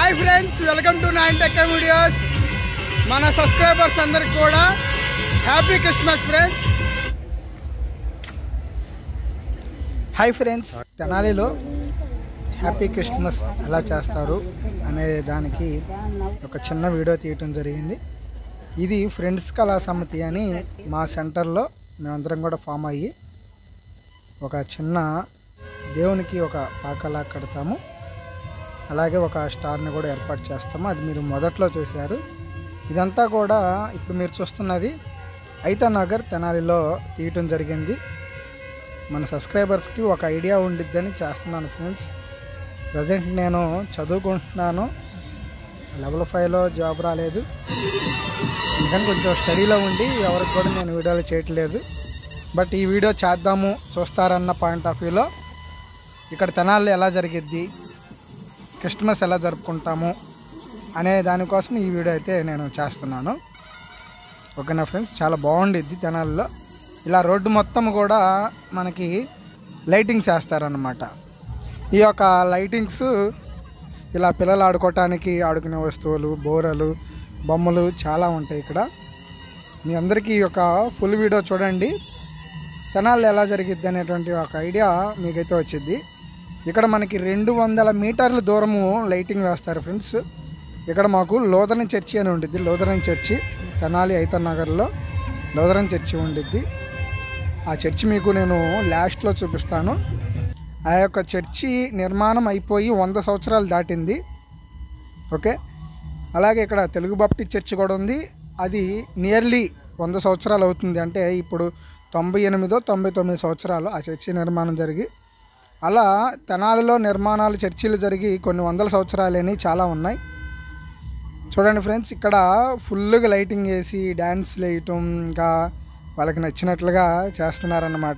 hi friends welcome to nine tech videos మన subscribers అందరికి కూడా happy Christmas friends hi friends తెనాలిలో happy Christmas ఎలా చేస్తారు అనే దానికి ఒక చిన్న వీడియో తీయటం జరిగింది ఇది ఫ్రెండ్స్ కళా సమితి అని మా సెంటర్లో మేమందరం కూడా ఫామ్ అయ్యి ఒక చిన్న దేవునికి ఒక పాకలా కడతాము అలాగే ఒక స్టార్ని కూడా ఏర్పాటు చేస్తాము అది మీరు మొదట్లో చూశారు ఇదంతా కూడా ఇప్పుడు మీరు చూస్తున్నది ఐతా నగర్ తెనాలిలో తీయటం జరిగింది మన సబ్స్క్రైబర్స్కి ఒక ఐడియా ఉండిద్దని చేస్తున్నాను ఫ్రెండ్స్ ప్రజెంట్ నేను చదువుకుంటున్నాను లెవెల్ ఫైవ్లో జాబ్ రాలేదు అందుకని కొంచెం స్టడీలో ఉండి ఎవరికి కూడా నేను వీడియోలు చేయట్లేదు బట్ ఈ వీడియో చేద్దాము చూస్తారన్న పాయింట్ ఆఫ్ వ్యూలో ఇక్కడ తెనాలి ఎలా జరిగిద్ది క్రిస్మస్ ఎలా జరుపుకుంటాము అనే దానికోసం ఈ వీడియో అయితే నేను చేస్తున్నాను ఓకేనా ఫ్రెండ్స్ చాలా బాగుండిద్ది తెనాలిలో ఇలా రోడ్డు మొత్తం కూడా మనకి లైటింగ్స్ వేస్తారనమాట ఈ యొక్క లైటింగ్స్ ఇలా పిల్లలు ఆడుకోవటానికి ఆడుకునే వస్తువులు బోరలు బొమ్మలు చాలా ఉంటాయి ఇక్కడ మీ అందరికీ ఈ యొక్క ఫుల్ వీడియో చూడండి తెనాలి ఎలా జరిగిద్ది అనేటువంటి ఒక ఐడియా మీకైతే వచ్చింది ఇక్కడ మనకి రెండు వందల మీటర్ల దూరము లైటింగ్ వేస్తారు ఫ్రెండ్స్ ఇక్కడ మాకు లోదరన్ చర్చి అని ఉండిద్ది లోదరన్ చర్చి తెనాలి ఐతన్ నగర్లో లోదరన్ చర్చి ఉండిద్ది ఆ చర్చి మీకు నేను లాస్ట్లో చూపిస్తాను ఆ యొక్క చర్చి నిర్మాణం అయిపోయి వంద సంవత్సరాలు దాటింది ఓకే అలాగే ఇక్కడ తెలుగు బాప్టిస్ట్ చర్చి కూడా ఉంది అది నియర్లీ వంద సంవత్సరాలు అవుతుంది అంటే ఇప్పుడు తొంభై ఎనిమిదో తొంభై తొమ్మిది సంవత్సరాలు ఆ చర్చి నిర్మాణం జరిగి అలా తెనాలిలో నిర్మాణాలు చర్చిలు జరిగి కొన్ని వందల సంవత్సరాలని చాలా ఉన్నాయి చూడండి ఫ్రెండ్స్ ఇక్కడ ఫుల్గా లైటింగ్ వేసి డ్యాన్స్ వేయటం ఇంకా వాళ్ళకి నచ్చినట్లుగా చేస్తున్నారన్నమాట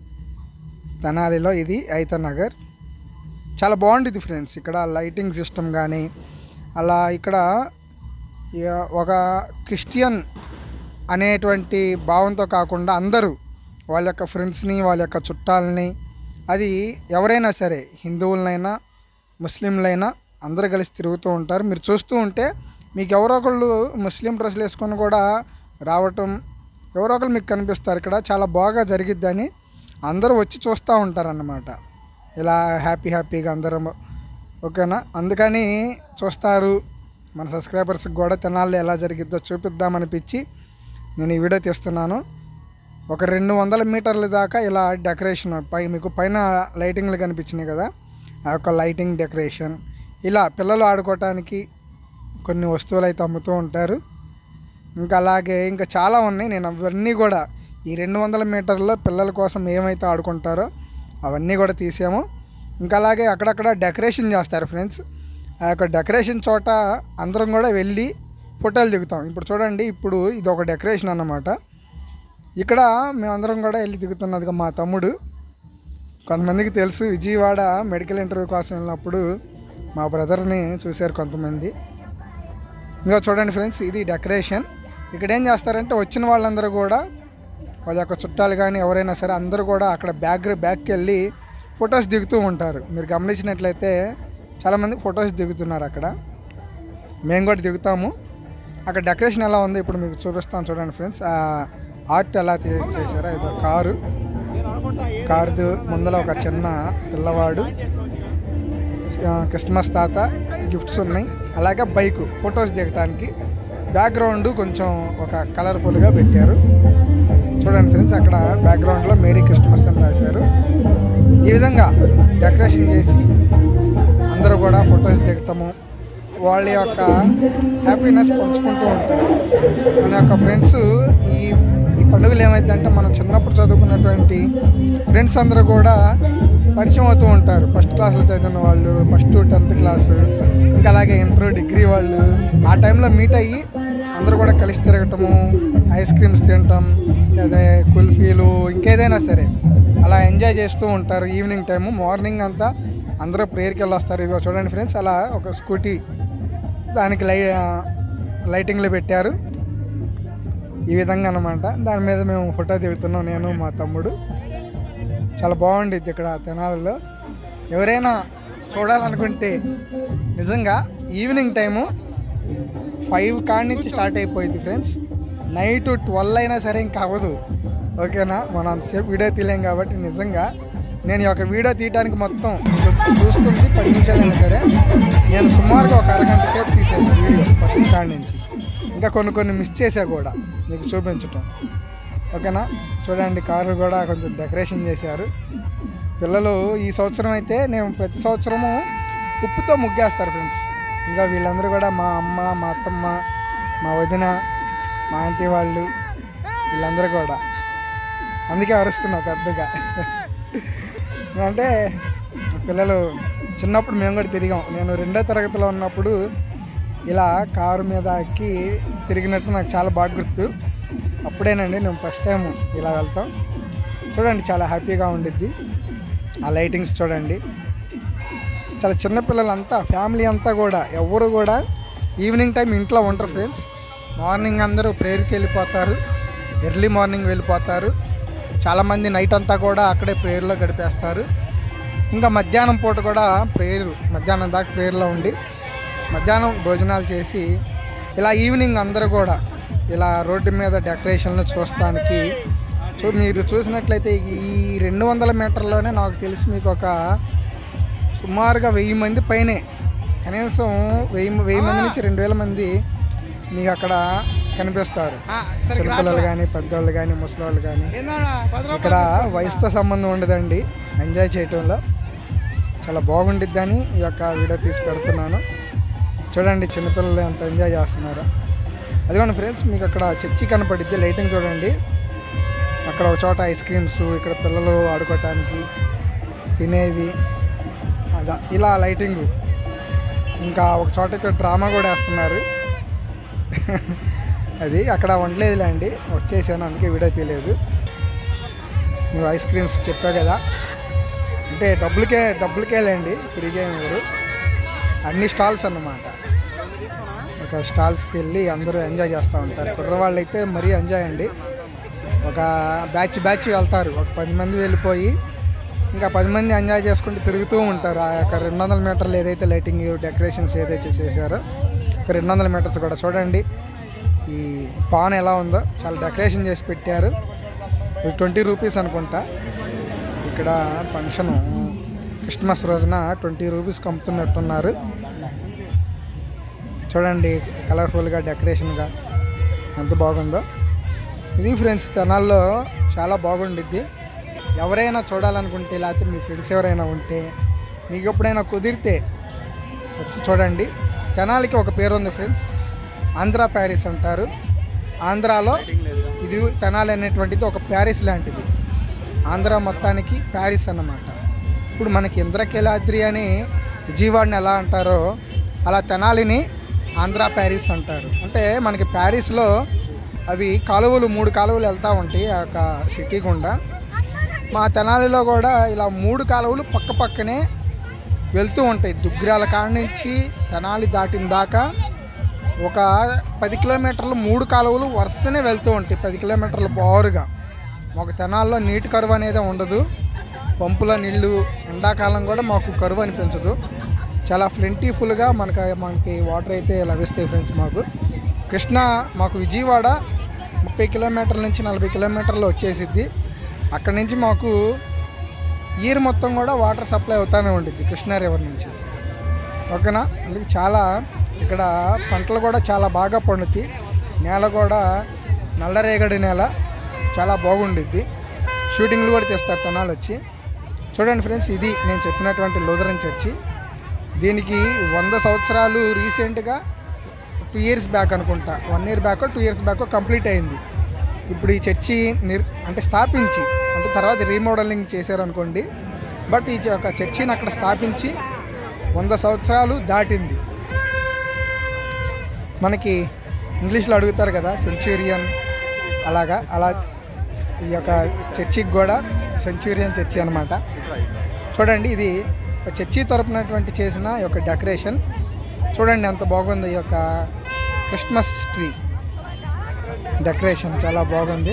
తెనాలిలో ఇది ఐత నగర్ చాలా బాగుంటుంది ఫ్రెండ్స్ ఇక్కడ లైటింగ్ సిస్టమ్ కానీ అలా ఇక్కడ ఇక ఒక క్రిస్టియన్ అనేటువంటి భావంతో కాకుండా అందరూ వాళ్ళ యొక్క ఫ్రెండ్స్ని వాళ్ళ యొక్క చుట్టాలని అది ఎవరైనా సరే హిందువులనైనా ముస్లింలైనా అందరూ కలిసి తిరుగుతూ ఉంటారు మీరు చూస్తూ ఉంటే మీకు ఎవరో ఒకళ్ళు ముస్లిం డ్రెస్సులు వేసుకొని కూడా రావటం ఎవరో ఒకళ్ళు మీకు కనిపిస్తారు ఇక్కడ చాలా బాగా జరిగిద్దని అందరూ వచ్చి చూస్తూ ఉంటారన్నమాట ఇలా హ్యాపీ హ్యాపీగా అందరం ఓకేనా అందుకని చూస్తారు మన సబ్స్క్రైబర్స్కి కూడా తెనాలి ఎలా జరిగిద్దో చూపిద్దామనిపించి నేను ఈ వీడియో తీస్తున్నాను ఒక రెండు వందల మీటర్ల దాకా ఇలా డెకరేషన్ పై మీకు పైన లైటింగ్లు కనిపించినాయి కదా ఆ యొక్క లైటింగ్ డెకరేషన్ ఇలా పిల్లలు ఆడుకోవటానికి కొన్ని వస్తువులు అయితే అమ్ముతూ ఉంటారు ఇంకా అలాగే ఇంకా చాలా ఉన్నాయి నేను అవన్నీ కూడా ఈ రెండు వందల మీటర్లో పిల్లల కోసం ఏమైతే ఆడుకుంటారో అవన్నీ కూడా తీసాము ఇంకా అలాగే అక్కడక్కడ డెకరేషన్ చేస్తారు ఫ్రెండ్స్ ఆ యొక్క డెకరేషన్ చోట అందరం కూడా వెళ్ళి ఫోటోలు దిగుతాం ఇప్పుడు చూడండి ఇప్పుడు ఇది ఒక డెకరేషన్ అన్నమాట ఇక్కడ మేమందరం కూడా వెళ్ళి దిగుతున్నదిగా మా తమ్ముడు కొంతమందికి తెలుసు విజయవాడ మెడికల్ ఇంటర్వ్యూ కోసం వెళ్ళినప్పుడు మా బ్రదర్ని చూశారు కొంతమంది ఇంకా చూడండి ఫ్రెండ్స్ ఇది డెకరేషన్ ఇక్కడ ఏం చేస్తారంటే వచ్చిన వాళ్ళందరూ కూడా వాళ్ళ యొక్క చుట్టాలు కానీ ఎవరైనా సరే అందరూ కూడా అక్కడ బ్యాక్ బ్యాక్కి వెళ్ళి ఫొటోస్ దిగుతూ ఉంటారు మీరు గమనించినట్లయితే చాలామంది ఫొటోస్ దిగుతున్నారు అక్కడ మేము కూడా దిగుతాము అక్కడ డెకరేషన్ ఎలా ఉందో ఇప్పుడు మీకు చూపిస్తాను చూడండి ఫ్రెండ్స్ ఆ ఆర్ట్ ఎలా చే- చేశారో ఇది కారు కారు ముందర ఒక చిన్న పిల్లవాడు ఆ, క్రిస్మస్ తాత గిఫ్ట్స్ ఉన్నాయి అలాగే బైక్ ఫొటోస్ దిగటానికి బ్యాక్గ్రౌండ్ కొంచెం ఒక కలర్ఫుల్గా పెట్టారు చూడండి ఫ్రెండ్స్ అక్కడ బ్యాక్గ్రౌండ్లో మేరీ క్రిస్మస్ అని రాశారు ఈ విధంగా డెకరేషన్ చేసి అందరూ కూడా ఫొటోస్ దిగటము వాళ్ళ యొక్క హ్యాపీనెస్ పంచుకుంటూ ఉంటారు మన యొక్క ఫ్రెండ్స్ ఈ ఈ పండుగలు ఏమైందంటే మనం చిన్నప్పుడు చదువుకున్నటువంటి ఫ్రెండ్స్ అందరూ కూడా పరిచయం అవుతూ ఉంటారు ఫస్ట్ క్లాస్లో చదివిన వాళ్ళు ఫస్ట్ టెన్త్ క్లాస్ ఇంకా అలాగే ఇంటర్ డిగ్రీ వాళ్ళు ఆ టైంలో మీట్ అయ్యి అందరూ కూడా కలిసి తిరగటము ఐస్ క్రీమ్స్ తినటం అదే కుల్ఫీలు ఇంకేదైనా సరే అలా ఎంజాయ్ చేస్తూ ఉంటారు ఈవినింగ్ టైము మార్నింగ్ అంతా అందరూ ప్రేయర్కి వెళ్ళి వస్తారు ఇదిగో చూడండి ఫ్రెండ్స్ అలా ఒక స్కూటీ దానికి లై లైటింగ్లు పెట్టారు ఈ విధంగా అనమాట దాని మీద మేము ఫోటో దిగుతున్నాం నేను మా తమ్ముడు చాలా బాగుండిద్ది ఇక్కడ తెనాలిలో ఎవరైనా చూడాలనుకుంటే నిజంగా ఈవినింగ్ టైము ఫైవ్ కాడి నుంచి స్టార్ట్ అయిపోయింది ఫ్రెండ్స్ నైట్ ట్వెల్వ్ అయినా సరే ఇంకా అవ్వదు ఓకేనా మనం అంతసేపు వీడియో తీయలేం కాబట్టి నిజంగా నేను ఈ యొక్క వీడియో తీయడానికి మొత్తం చూ- చూస్తుంది పది నిమిషాలైనా సరే నేను సుమారుగా ఒక అరగంట సేపు తీసాను వీడియో ఫస్ట్ కాడి నుంచి ఇంకా కొన్ని కొన్ని మిస్ చేసా కూడా మీకు చూపించటం ఓకేనా చూడండి కారు కూడా కొంచెం డెకరేషన్ చేశారు పిల్లలు ఈ సంవత్సరం అయితే నేను ప్రతి సంవత్సరము ఉప్పుతో ముగ్గేస్తారు ఫ్రెండ్స్ ఇంకా వీళ్ళందరూ కూడా మా అమ్మ మా అత్తమ్మ మా వదిన మా ఆంటీ వాళ్ళు వీళ్ళందరూ కూడా అందుకే అరుస్తున్నా పెద్దగా అంటే పిల్లలు చిన్నప్పుడు మేము కూడా తిరిగాం నేను రెండో తరగతిలో ఉన్నప్పుడు ఇలా కారు మీద ఎక్కి తిరిగినట్టు నాకు చాలా బాగా గుర్తు అప్పుడేనండి నేను ఫస్ట్ టైం ఇలా వెళ్తాం చూడండి చాలా హ్యాపీగా ఉండిద్ది ఆ లైటింగ్స్ చూడండి చాలా చిన్న పిల్లలంతా ఫ్యామిలీ అంతా కూడా ఎవరు కూడా ఈవినింగ్ టైం ఇంట్లో ఉంటారు ఫ్రెండ్స్ మార్నింగ్ అందరూ ప్రేయర్కి వెళ్ళిపోతారు ఎర్లీ మార్నింగ్ వెళ్ళిపోతారు చాలామంది నైట్ అంతా కూడా అక్కడే ప్రేయర్లో గడిపేస్తారు ఇంకా మధ్యాహ్నం పూట కూడా ప్రేయర్ మధ్యాహ్నం దాకా ప్రేయర్లో ఉండి మధ్యాహ్నం భోజనాలు చేసి ఇలా ఈవినింగ్ అందరూ కూడా ఇలా రోడ్డు మీద డెకరేషన్లు చూస్తానికి చూ మీరు చూసినట్లయితే ఈ రెండు వందల మీటర్లోనే నాకు తెలిసి మీకు ఒక సుమారుగా వెయ్యి మంది పైనే కనీసం వెయ్యి వెయ్యి మంది నుంచి రెండు వేల మంది మీకు అక్కడ కనిపిస్తారు చిన్నపిల్లలు కానీ పెద్దవాళ్ళు కానీ ముసలివాళ్ళు కానీ ఇక్కడ వయసుతో సంబంధం ఉండదండి ఎంజాయ్ చేయటంలో చాలా బాగుండిద్దని ఈ యొక్క వీడియో తీసి పెడుతున్నాను చూడండి చిన్నపిల్లలు ఎంత ఎంజాయ్ చేస్తున్నారు అదిగోండి ఫ్రెండ్స్ మీకు అక్కడ చర్చి కనపడిద్ది లైటింగ్ చూడండి అక్కడ ఒక చోట ఐస్ క్రీమ్స్ ఇక్కడ పిల్లలు ఆడుకోవటానికి తినేవి అదా ఇలా లైటింగ్ ఇంకా ఒక చోట అయితే డ్రామా కూడా వేస్తున్నారు అది అక్కడ వండలేదులే అండి వచ్చేసాను అందుకే వీడియో తీయలేదు నువ్వు ఐస్ క్రీమ్స్ చెప్పా కదా అంటే డబ్బులకే డబ్బులకే లేండి ఫ్రీగా ఏమి ఇవ్వరు అన్ని స్టాల్స్ అన్నమాట ఒక స్టాల్స్కి వెళ్ళి అందరూ ఎంజాయ్ చేస్తూ ఉంటారు కుర్రవాళ్ళు అయితే మరీ ఎంజాయ్ అండి ఒక బ్యాచ్ బ్యాచ్ వెళ్తారు ఒక పది మంది వెళ్ళిపోయి ఇంకా పది మంది ఎంజాయ్ చేసుకుంటూ తిరుగుతూ ఉంటారు ఆ యొక్క రెండు వందల మీటర్లు ఏదైతే లైటింగ్ డెకరేషన్స్ ఏదైతే చేశారో ఒక రెండు వందల మీటర్స్ కూడా చూడండి ఈ పాన్ ఎలా ఉందో చాలా డెకరేషన్ చేసి పెట్టారు ఇది ట్వంటీ రూపీస్ అనుకుంటా ఇక్కడ ఫంక్షను క్రిస్మస్ రోజున ట్వంటీ రూపీస్కి అమ్ముతున్నట్టున్నారు చూడండి కలర్ఫుల్గా డెకరేషన్గా ఎంత బాగుందో ఇది ఫ్రెండ్స్ తెనాల్లో చాలా బాగుండిద్ది ఎవరైనా చూడాలనుకుంటే లేకపోతే మీ ఫ్రెండ్స్ ఎవరైనా ఉంటే మీకు ఎప్పుడైనా కుదిరితే వచ్చి చూడండి తెనాలికి ఒక పేరు ఉంది ఫ్రెండ్స్ ఆంధ్ర ప్యారిస్ అంటారు ఆంధ్రాలో ఇది తెనాలి అనేటువంటిది ఒక ప్యారిస్ లాంటిది ఆంధ్ర మొత్తానికి ప్యారిస్ అన్నమాట ఇప్పుడు మనకి ఇంద్రకీలాద్రి అని విజయవాడని ఎలా అంటారో అలా తెనాలిని ఆంధ్ర ప్యారిస్ అంటారు అంటే మనకి ప్యారిస్లో అవి కాలువలు మూడు కాలువలు వెళ్తూ ఉంటాయి ఆ యొక్క సిటీ గుండా మా తెనాలిలో కూడా ఇలా మూడు కాలువలు పక్క పక్కనే వెళ్తూ ఉంటాయి దుగ్గిరాల కాడ నుంచి తెనాలి దాటిన దాకా ఒక పది కిలోమీటర్లు మూడు కాలువలు వరుసనే వెళ్తూ ఉంటాయి పది కిలోమీటర్లు బారుగా మాకు తెనాల్లో నీటి కరువు అనేది ఉండదు పంపుల నీళ్ళు ఎండాకాలం కూడా మాకు కరువు అనిపించదు చాలా ఫ్లెంటీఫుల్గా మనకి మనకి వాటర్ అయితే లభిస్తాయి ఫ్రెండ్స్ మాకు కృష్ణా మాకు విజయవాడ ముప్పై కిలోమీటర్ల నుంచి నలభై కిలోమీటర్లు వచ్చేసిద్ది అక్కడి నుంచి మాకు ఇయర్ మొత్తం కూడా వాటర్ సప్లై అవుతానే ఉంటుంది కృష్ణా రివర్ నుంచి ఓకేనా అందుకే చాలా ఇక్కడ పంటలు కూడా చాలా బాగా పండుతాయి నేల కూడా నల్లరేగడి నేల చాలా బాగుండిద్ది షూటింగ్లు కూడా తీస్తారు తెనాలు వచ్చి చూడండి ఫ్రెండ్స్ ఇది నేను చెప్పినటువంటి లూథరన్ చర్చి దీనికి వంద సంవత్సరాలు రీసెంట్గా టూ ఇయర్స్ బ్యాక్ అనుకుంటా one year back two years back complete అయింది ఇప్పుడు ఈ చర్చి నిర్ అంటే స్థాపించి అంటే తర్వాత రీమోడలింగ్ చేశారనుకోండి బట్ ఈ యొక్క చర్చిని అక్కడ స్థాపించి వంద సంవత్సరాలు దాటింది మనకి ఇంగ్లీష్లో అడుగుతారు కదా సెంచురియన్ అలాగా అలా ఈ యొక్క చర్చికి కూడా సెంచురియన్ చర్చి అనమాట చూడండి ఇది ఒక చర్చి తరపునటువంటి చేసిన ఈ యొక్క డెకరేషన్ చూడండి ఎంత బాగుంది ఈ యొక్క క్రిస్మస్ ట్రీ డెకరేషన్ చాలా బాగుంది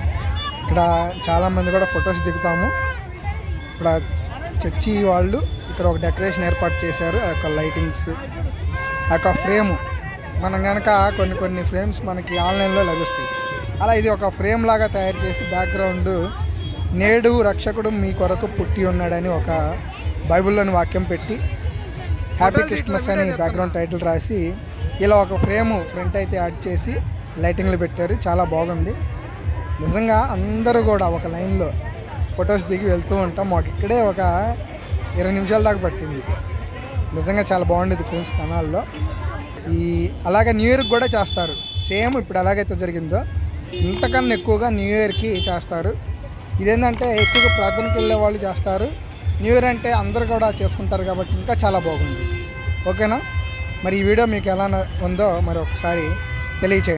ఇక్కడ చాలామంది కూడా ఫొటోస్ దిగుతాము ఇక్కడ చర్చి వాళ్ళు ఇక్కడ ఒక డెకరేషన్ ఏర్పాటు చేశారు ఆ యొక్క లైటింగ్స్ ఆ యొక్క ఫ్రేము మనం కనుక కొన్ని కొన్ని ఫ్రేమ్స్ మనకి ఆన్లైన్లో లభిస్తాయి అలా ఇది ఒక ఫ్రేమ్ లాగా తయారు చేసి బ్యాక్గ్రౌండ్ నేడు రక్షకుడు మీ కొరకు పుట్టి ఉన్నాడని ఒక బైబిల్లోని వాక్యం పెట్టి హ్యాపీ క్రిస్మస్ అని బ్యాక్గ్రౌండ్ టైటిల్ రాసి ఇలా ఒక ఫ్రేము ఫ్రంట్ అయితే యాడ్ చేసి లైటింగ్లు పెట్టారు చాలా బాగుంది నిజంగా అందరూ కూడా ఒక లైన్లో ఫొటోస్ దిగి వెళ్తూ ఉంటాం మాకు ఇక్కడే ఒక ఇరవై నిమిషాల దాకా పట్టింది నిజంగా చాలా బాగుండేది ఫ్రెండ్స్ తనాల్లో ఈ అలాగే న్యూ ఇయర్కి కూడా చేస్తారు సేమ్ ఇప్పుడు ఎలాగైతే జరిగిందో ఇంతకన్నా ఎక్కువగా న్యూ ఇయర్కి చేస్తారు ఇదేంటంటే ఎక్కువగా ప్రార్థనకి వెళ్ళే వాళ్ళు చేస్తారు న్యూ ఇయర్ అంటే అందరూ కూడా చేసుకుంటారు కాబట్టి ఇంకా చాలా బాగుంది ఓకేనా మరి ఈ వీడియో మీకు ఎలా న- ఉందో మరి ఒకసారి తెలియచేయండి